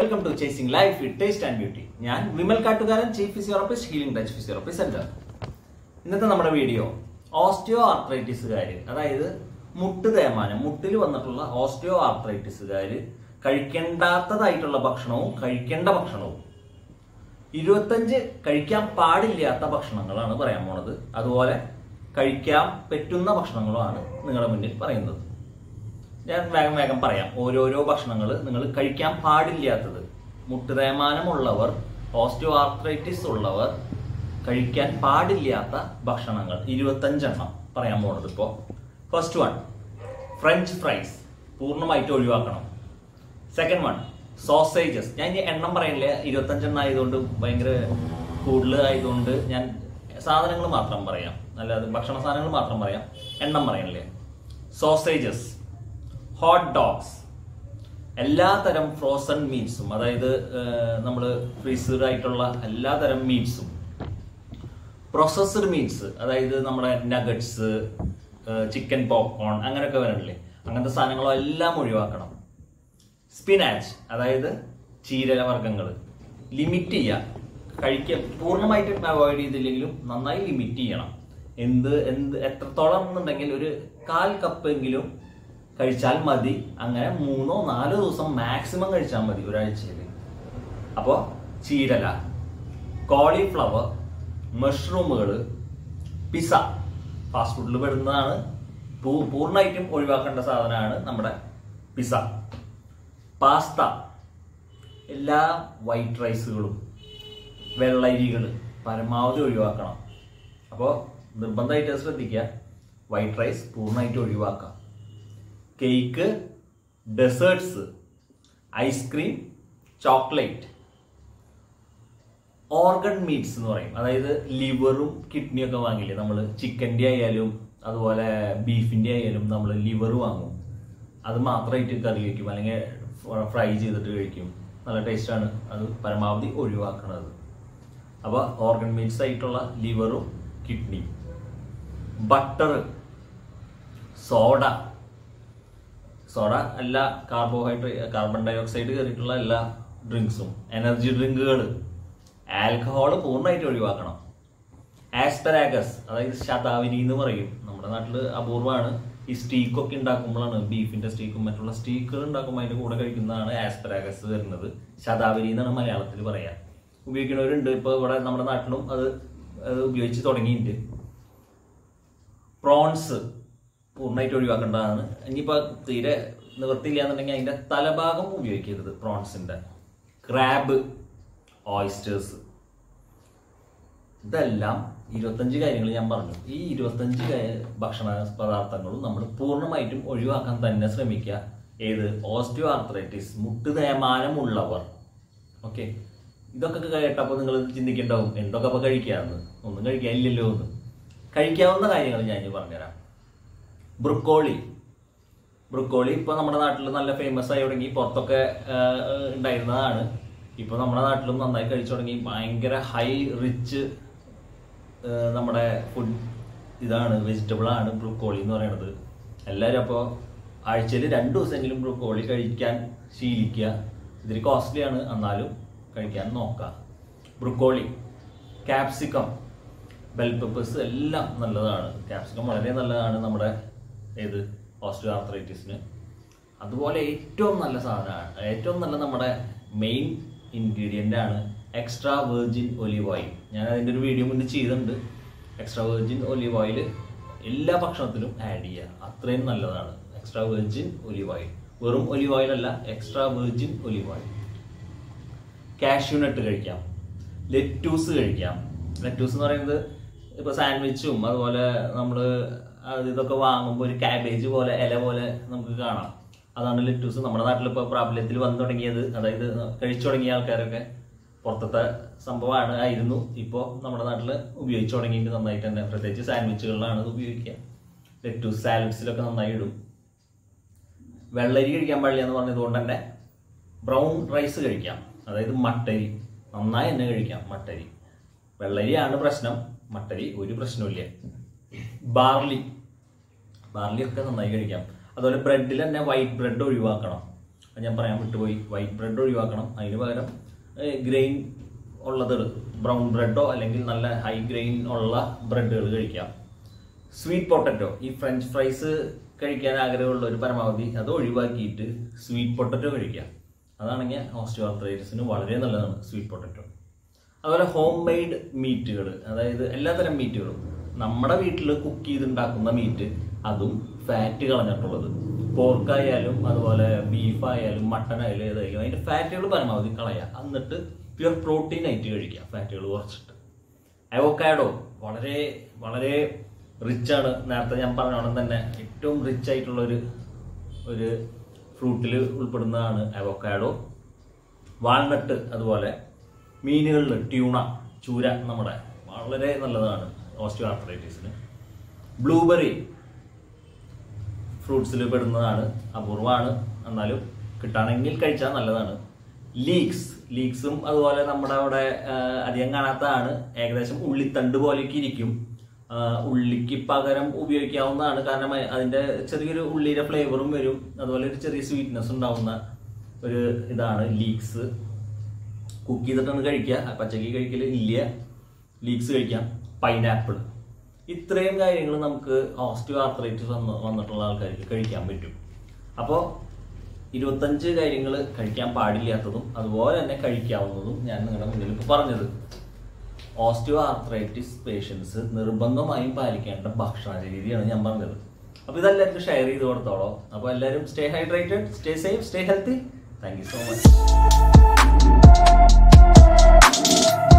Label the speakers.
Speaker 1: welcome to chasing life with taste and beauty ഞാൻ Vimal Kattukaran chief physiotherapist healing touch physiotherapist centre ഇന്നത്തെ നമ്മുടെ video osteo ആർത്രൈറ്റിസുകാർ അതായത് മുട്ട് തേമാനം മുട്ടിൽ വന്നിട്ടുള്ള ഓസ്റ്റിയോ ആർത്രൈറ്റിസുകാർ കഴിക്കേണ്ടാത്തതായിട്ടുള്ള ഭക്ഷണവും കഴിക്കേണ്ട ഭക്ഷണവും ഇരുപത്തഞ്ച് കഴിക്കാൻ പാടില്ലാത്ത ഭക്ഷണങ്ങളാണ് പറയാൻ പോണത് അതുപോലെ കഴിക്കാൻ പറ്റുന്ന ഭക്ഷണങ്ങളുമാണ് നിങ്ങളുടെ മുന്നിൽ പറയുന്നത് ഞാൻ വേഗം വേഗം പറയാം ഓരോരോ ഭക്ഷണങ്ങൾ നിങ്ങൾ കഴിക്കാൻ പാടില്ലാത്തത് മുട്ടുതേമാനമുള്ളവർ ഓസ്റ്റിയോ ആർത്രൈറ്റിസ് ഉള്ളവർ കഴിക്കാൻ പാടില്ലാത്ത ഭക്ഷണങ്ങൾ ഇരുപത്തഞ്ചെണ്ണം പറയാൻ പോണത് ഇപ്പോൾ ഫസ്റ്റ് വൺ ഫ്രഞ്ച് ഫ്രൈസ് പൂർണ്ണമായിട്ട് ഒഴിവാക്കണം സെക്കൻഡ് വൺ സോസേജസ് ഞാൻ ഇനി എണ്ണം പറയില്ല ഇരുപത്തഞ്ചെണ്ണം ആയതുകൊണ്ട് ഭയങ്കര കൂടുതൽ ആയതുകൊണ്ട് ഞാൻ സാധനങ്ങൾ മാത്രം പറയാം അല്ലാതെ ഭക്ഷണ സാധനങ്ങൾ മാത്രം പറയാം എണ്ണം പറയണില്ലേ സോസേജസ് ഹോട്ട് ഡോഗ്സ് എല്ലാ തരം ഫ്രോസൺ മീറ്റ്സും അതായത് നമ്മൾ ഫ്രീസഡ് ആയിട്ടുള്ള എല്ലാ തരം മീറ്റ്സും പ്രോസസ്ഡ് മീറ്റ്സ് അതായത് നമ്മുടെ നഗറ്റ്സ് ചിക്കൻ പോപ്കോൺ അങ്ങനെയൊക്കെ വരണില്ലേ അങ്ങനത്തെ സാധനങ്ങളോ എല്ലാം ഒഴിവാക്കണം സ്പിനാച്ച് അതായത് ചീരല വർഗ്ഗങ്ങൾ ലിമിറ്റ് ചെയ്യുക കഴിക്കുക പൂർണ്ണമായിട്ട് അവോയ്ഡ് ചെയ്തില്ലെങ്കിലും നന്നായി ലിമിറ്റ് ചെയ്യണം എന്ത് എന്ത് എത്രത്തോളം എന്നുണ്ടെങ്കിൽ ഒരു കാൽ കപ്പെങ്കിലും കഴിച്ചാൽ മതി അങ്ങനെ മൂന്നോ നാലോ ദിവസം മാക്സിമം കഴിച്ചാൽ മതി ഒരാഴ്ചയിൽ അപ്പോൾ ചീരല കോളിഫ്ലവർ മഷ്റൂമുകൾ പിസ ഫാസ്റ്റ് ഫുഡിൽ പെടുന്നതാണ് പൂ- പൂർണ്ണമായിട്ടും ഒഴിവാക്കേണ്ട സാധനമാണ് നമ്മുടെ പിസ പാസ്ത എല്ലാ വൈറ്റ് റൈസുകളും വെള്ളരികൾ പരമാവധി ഒഴിവാക്കണം അപ്പോൾ നിർബന്ധമായിട്ട് ശ്രദ്ധിക്കുക വൈറ്റ് റൈസ് പൂർണ്ണമായിട്ട് ഒഴിവാക്കാം cake desserts ice cream chocolate organ meats എന്ന് പറയും അതായത് ലിവറും കിഡ്നിയും ഒക്കെ വാങ്ങില്ലേ നമ്മൾ ചിക്കൻ്റെ ആയാലും അതുപോലെ ബീഫിൻ്റെ ആയാലും നമ്മൾ ലിവർ വാങ്ങും അത് മാത്രമായിട്ട് കറി വയ്ക്കും അല്ലെങ്കിൽ ഫ്രൈ ചെയ്തിട്ട് കഴിക്കും നല്ല ടേസ്റ്റാണ് അത് പരമാവധി ഒഴിവാക്കണത് അപ്പോൾ ഓർഗൻ മീറ്റ്സ് ആയിട്ടുള്ള ലിവറും കിഡ്നി ബട്ടർ സോഡ സോഡ എല്ലാ കാർബോഹൈഡ്രേറ്റ് കാർബൺ ഡൈ ഓക്സൈഡ് കയറിയിട്ടുള്ള എല്ലാ ഡ്രിങ്ക്സും എനർജി ഡ്രിങ്കുകൾ ആൽക്കഹോൾ പൂർണ്ണമായിട്ട് ഒഴിവാക്കണം ആസ്പെരാഗസ് അതായത് ശതാവിനി എന്ന് പറയും നമ്മുടെ നാട്ടിൽ അപൂർവമാണ് ഈ സ്റ്റീക്കൊക്കെ ഉണ്ടാക്കുമ്പോഴാണ് ബീഫിന്റെ സ്റ്റീക്കും മറ്റുള്ള സ്റ്റീക്കുകൾ ഉണ്ടാക്കുമ്പോൾ അതിന്റെ കൂടെ കഴിക്കുന്നതാണ് ആസ്പെരാഗസ് വരുന്നത് ശതാവിനി എന്നാണ് മലയാളത്തിൽ പറയാ ഉപയോഗിക്കുന്നവരുണ്ട് ഇപ്പോൾ ഇവിടെ നമ്മുടെ നാട്ടിലും അത് അത് ഉപയോഗിച്ച് തുടങ്ങിയിട്ടുണ്ട് പ്രോൺസ് പൂർണ്ണമായിട്ട് ഒഴിവാക്കേണ്ടതാണ് ഇനിയിപ്പോൾ തീരെ നിവൃത്തിയില്ല എന്നുണ്ടെങ്കിൽ അതിന്റെ തലഭാഗം ഉപയോഗിക്കരുത് പ്രോൺസിന്റെ ക്രാബ് ഓയിസ്റ്റേഴ്സ് ഇതെല്ലാം ഇരുപത്തഞ്ച് കാര്യങ്ങൾ ഞാൻ പറഞ്ഞു ഈ ഇരുപത്തഞ്ച് കാ- ഭക്ഷണ പദാർത്ഥങ്ങളും നമ്മൾ പൂർണ്ണമായിട്ടും ഒഴിവാക്കാൻ തന്നെ ശ്രമിക്കുക ഏത് ഓസ്റ്റിയോ ആർത്രൈറ്റിസ് മുട്ട് തേമാനമുള്ളവർ ഓക്കെ ഇതൊക്കെ കേട്ടപ്പോൾ നിങ്ങൾ ചിന്തിക്കണ്ടാവും എന്തൊക്കെ അപ്പോൾ കഴിക്കാമെന്ന് ഒന്നും കഴിക്കാനില്ലല്ലോ എന്ന് കഴിക്കാവുന്ന കാര്യങ്ങൾ ഞാൻ ഇനി പറഞ്ഞുതരാം ബ്രുക്കോളി ബ്രുക്കോളി ഇപ്പോൾ നമ്മുടെ നാട്ടിൽ നല്ല ഫേമസ് ആയി തുടങ്ങി പുറത്തൊക്കെ ആ, ആ, ഉണ്ടായിരുന്നതാണ് ഇപ്പോൾ നമ്മുടെ നാട്ടിലും നന്നായി കഴിച്ചു തുടങ്ങി ഭയങ്കര ഹൈ റിച്ച് നമ്മുടെ ഫുഡ് ഇതാണ് വെജിറ്റബിൾ ആണ് ബ്രൂക്കോളി എന്ന് പറയുന്നത് എല്ലാവരും അപ്പോൾ ആഴ്ചയിൽ രണ്ട് ദിവസമെങ്കിലും ബ്രൂക്കോളി കഴിക്കാൻ ശീലിക്കുക ഇതിന് കോസ്റ്റ്ലിയാണ് എന്നാലും കഴിക്കാൻ നോക്കുക ബ്രൂക്കോളി ക്യാപ്സിക്കം ബെൽ പെപ്പേഴ്സ് എല്ലാം നല്ലതാണ് ക്യാപ്സിക്കം വളരെ നല്ലതാണ് നമ്മുടെ ഏത് ഓസ്റ്റിയോ ആർത്രൈറ്റിസിന് അതുപോലെ ഏറ്റവും നല്ല സാധനമാണ് ഏറ്റവും നല്ല നമ്മുടെ മെയിൻ ഇൻഗ്രീഡിയൻ്റ് ആണ് എക്സ്ട്രാ വെർജിൻ ഒലിവ് ഓയിൽ ഞാൻ അതിൻ്റെ ഒരു വീഡിയോ മുന്നേ ചെയ്തിട്ടുണ്ട് എക്സ്ട്രാ വെർജിൻ ഒലിവ് ഓയിൽ എല്ലാ ഭക്ഷണത്തിലും ആഡ് ചെയ്യുക അത്രയും നല്ലതാണ് എക്സ്ട്രാ വെർജിൻ ഒലിവ് ഓയിൽ വെറും ഒലിവ് ഓയിൽ അല്ല extra virgin olive oil cashew nut കഴിക്കാം ലെറ്റൂസ് കഴിക്കാം ലെറ്റൂസ് എന്ന് പറയുന്നത് ഇപ്പോൾ സാൻഡ്വിച്ചും അതുപോലെ നമ്മൾ അത് ഇതൊക്കെ വാങ്ങുമ്പോൾ ഒരു കാബേജ് പോലെ ഇല പോലെ നമുക്ക് കാണാം അതാണ് ലെറ്റൂസ് നമ്മുടെ നാട്ടിൽ ഇപ്പോൾ പ്രാബല്യത്തിൽ വന്നു തുടങ്ങിയത് അതായത് കഴിച്ചു തുടങ്ങിയ ആൾക്കാരൊക്കെ പുറത്തത്തെ സംഭവമാണ് ആയിരുന്നു ഇപ്പോൾ നമ്മുടെ നാട്ടിൽ ഉപയോഗിച്ചു തുടങ്ങിയിട്ട് നന്നായിട്ട് തന്നെ പ്രത്യേകിച്ച് സാൻഡ്വിച്ചുകളിലാണ് ഇത് ഉപയോഗിക്കുക ലെറ്റൂസ് സാലഡ്സിലൊക്കെ നന്നായി ഇടും വെള്ളരി കഴിക്കാൻ പാടില്ല എന്ന് പറഞ്ഞതുകൊണ്ട് തന്നെ ബ്രൗൺ റൈസ് കഴിക്കാം അതായത് മട്ടരി നന്നായി തന്നെ കഴിക്കാം മട്ടരി വെള്ളരിയാണ് പ്രശ്നം മട്ടരി ഒരു പ്രശ്നമില്ല ബാർലി ബാർലി ഒക്കെ നന്നായി കഴിക്കാം അതുപോലെ ബ്രെഡിൽ തന്നെ വൈറ്റ് ബ്രെഡ് ഒഴിവാക്കണം അത് ഞാൻ പറയാൻ വിട്ടുപോയി വൈറ്റ് ബ്രെഡ് ഒഴിവാക്കണം അതിന് പകരം ഗ്രെയിൻ ഉള്ളത് ബ്രൗൺ ബ്രെഡോ അല്ലെങ്കിൽ നല്ല ഹൈ ഗ്രെയിൻ ഉള്ള ബ്രെഡുകൾ കഴിക്കാം സ്വീറ്റ് പൊട്ടറ്റോ ഈ ഫ്രഞ്ച് ഫ്രൈസ് കഴിക്കാൻ ആഗ്രഹമുള്ള ഒരു പരമാവധി അത് ഒഴിവാക്കിയിട്ട് സ്വീറ്റ് പൊട്ടറ്റോ കഴിക്കാം അതാണെങ്കിൽ ഓസ്റ്റിയോആർത്രൈറ്റിസിന് വളരെ നല്ലതാണ് സ്വീറ്റ് പൊട്ടറ്റോ അതുപോലെ ഹോം മെയ്ഡ് മീറ്റുകൾ അതായത് എല്ലാത്തരം മീറ്റുകളും നമ്മുടെ വീട്ടിൽ കുക്ക് ചെയ്തുണ്ടാക്കുന്ന മീറ്റ് അതും ഫാറ്റ് കളഞ്ഞിട്ടുള്ളത് പോർക്കായാലും അതുപോലെ ബീഫ് ആയാലും മട്ടൺ ആയാലും ഏതായാലും അതിന്റെ ഫാറ്റുകൾ പരമാവധി കളയുക എന്നിട്ട് പ്യുവർ പ്രോട്ടീൻ ആയിട്ട് കഴിക്കുക ഫാറ്റുകൾ കുറച്ചിട്ട് അവോക്കാഡോ വളരെ വളരെ റിച്ച് ആണ് നേരത്തെ ഞാൻ പറഞ്ഞോണം തന്നെ ഏറ്റവും റിച്ച് ആയിട്ടുള്ള ഒരു ഒരു ഫ്രൂട്ടിൽ ഉൾപ്പെടുന്നതാണ് അവോക്കാഡോ വാൾനട്ട് അതുപോലെ മീനുകളിൽ ട്യൂണ ചൂര നമ്മുടെ വളരെ നല്ലതാണ് ഓസ്റ്റിയോ ആർത്രൈറ്റിസിന് ബ്ലൂബെറി ഫ്രൂട്ട്സിൽ പെടുന്നതാണ് അപൂർവമാണ് എന്നാലും കിട്ടുകയാണെങ്കിൽ കഴിച്ചാൽ നല്ലതാണ് ലീക്സ് ലീക്സും അതുപോലെ നമ്മുടെ അവിടെ ആ, അധികം കാണാത്തതാണ് ഏകദേശം ഉള്ളിത്തണ്ട് പോലെയൊക്കെ ഇരിക്കും ആ, ഉള്ളിക്ക് പകരം ഉപയോഗിക്കാവുന്നതാണ് കാരണം അ- അതിന്റെ ചെറിയൊരു ഉള്ളിയുടെ ഫ്ലേവറും വരും അതുപോലെ ഒരു ചെറിയ സ്വീറ്റ്നെസ് ഉണ്ടാവുന്ന ഒരു ഇതാണ് ലീക്സ് കുക്ക് ചെയ്തിട്ടാണ് കഴിക്കുക പച്ചക്ക് കഴിക്കൽ ഇല്ല ലീക്സ് കഴിക്കാം പൈനാപ്പിൾ ഇത്രയും കാര്യങ്ങൾ നമുക്ക് ഓസ്റ്റിയോ ആർത്രൈറ്റിസ് വന്ന് വന്നിട്ടുള്ള ആൾക്കാർക്ക് കഴിക്കാൻ പറ്റും അപ്പോൾ ഇരുപത്തഞ്ച് കാര്യങ്ങൾ കഴിക്കാൻ പാടില്ലാത്തതും അതുപോലെ തന്നെ കഴിക്കാവുന്നതും ഞാൻ നിങ്ങളുടെ മുന്നിൽ ഇപ്പോൾ പറഞ്ഞത് ഓസ്റ്റിയോ ആർത്രൈറ്റിസ് പേഷ്യൻസ് നിർബന്ധമായും പാലിക്കേണ്ട ഭക്ഷണ രീതിയാണ് ഞാൻ പറഞ്ഞത് അപ്പോൾ ഇതെല്ലാവർക്കും ഷെയർ ചെയ്ത് കൊടുത്തോളൂ അപ്പോൾ എല്ലാവരും stay hydrated stay safe stay healthy thank you so much